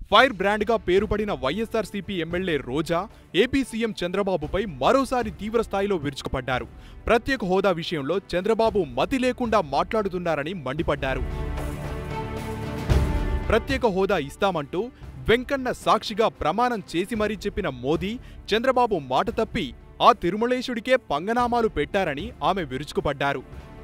fire బ్రాండ్గా పేరుపడిన YSRCP MLA Roja AP CM చంద్రబాబుపై మరోసారి తీవ్ర స్థాయిలో విరుచుకుపడ్డారు ప్రత్యేక హోదా విషయంలో చంద్రబాబు మతి లేకుండా మాట్లాడుతున్నారని మండిపడ్డారు ప్రత్యేక హోదా ఇస్తామంటూ వెంకన్న సాక్షిగా ప్రమాణం చేసి మరీ చెప్పిన మోదీ చంద్రబాబు మాట తప్పి ఆ తిరుమలేశుడికే పంగనామాలు పెట్టారని ఆమె విరుచుకుపడ్డారు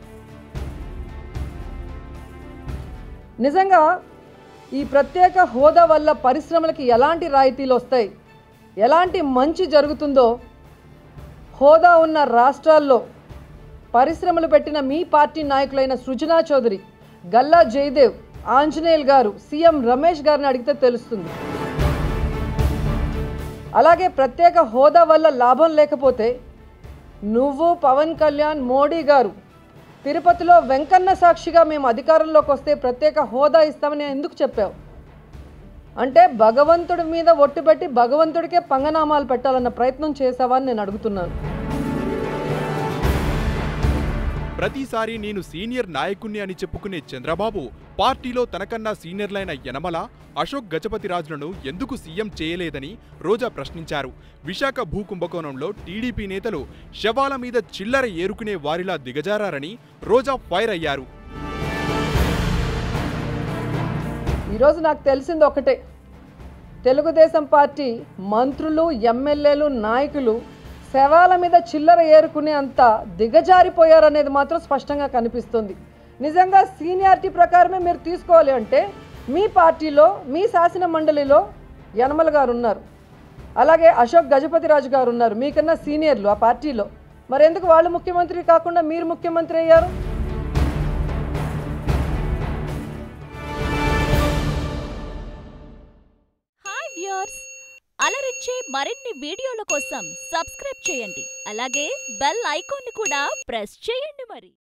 నిజంగా ఈ ప్రత్యేక హోదా వల్ల పరిశ్రమలకి ఎలాంటి రాయితీలు వస్తాయి ఎలాంటి మంచి జరుగుతుందో హోదా ఉన్న రాష్ట్రాల్లో పరిశ్రమలు పెట్టిన మీ పార్టీ నాయకులైన సృజనా చౌదరి గల్లా జయదేవ్ ఆంజనేయుల్ గారు సీఎం రమేష్ గారిని అడిగితే తెలుస్తుంది అలాగే ప్రత్యేక హోదా వల్ల లాభం లేకపోతే నువ్వు పవన్ కళ్యాణ్ మోడీ గారు తిరుపతిలో వెంకన్న సాక్షిగా మేము అధికారంలోకి వస్తే ప్రత్యేక హోదా ఇస్తామని ఎందుకు చెప్పావు అంటే భగవంతుడి మీద ఒట్టు పెట్టి భగవంతుడికే పంగనామాలు పెట్టాలన్న ప్రయత్నం చేసావా అని నేను అడుగుతున్నాను ప్రతిసారి నేను సీనియర్ నాయకుణ్ణి అని చెప్పుకునే చంద్రబాబు పార్టీలో తనకన్నా సీనియర్లైన యనమల అశోక్ గజపతిరాజులను ఎందుకు సీఎం చేయలేదని రోజా ప్రశ్నించారు విశాఖ భూ కుంభకోణంలో టీడీపీ నేతలు శవాల మీద చిల్లర ఏరుకునే వారిలా దిగజారని రోజా ఫైర్ అయ్యారు ఈరోజు నాకు తెలిసింది ఒకటే తెలుగుదేశం పార్టీ మంత్రులు ఎమ్మెల్యేలు నాయకులు శవాల మీద చిల్లర ఏరుకునే అంత దిగజారిపోయారనేది మాత్రం స్పష్టంగా కనిపిస్తుంది నిజంగా సీనియారిటీ ప్రకారమే మీరు తీసుకోవాలి అంటే మీ పార్టీలో మీ శాసన మండలిలో యనమల గారు ఉన్నారు అలాగే అశోక్ గజపతిరాజు గారు ఉన్నారు మీకన్నా సీనియర్లు ఆ పార్టీలో మరి ఎందుకు వాళ్ళు ముఖ్యమంత్రి కాకుండా మీరు ముఖ్యమంత్రి అయ్యారు హాయ్ వ్యూయర్స్ అలరించే మరిన్ని వీడియోల కోసం సబ్స్క్రైబ్ చేయండి అలాగే బెల్ ఐకాన్ కూడా ప్రెస్ చేయండి మరి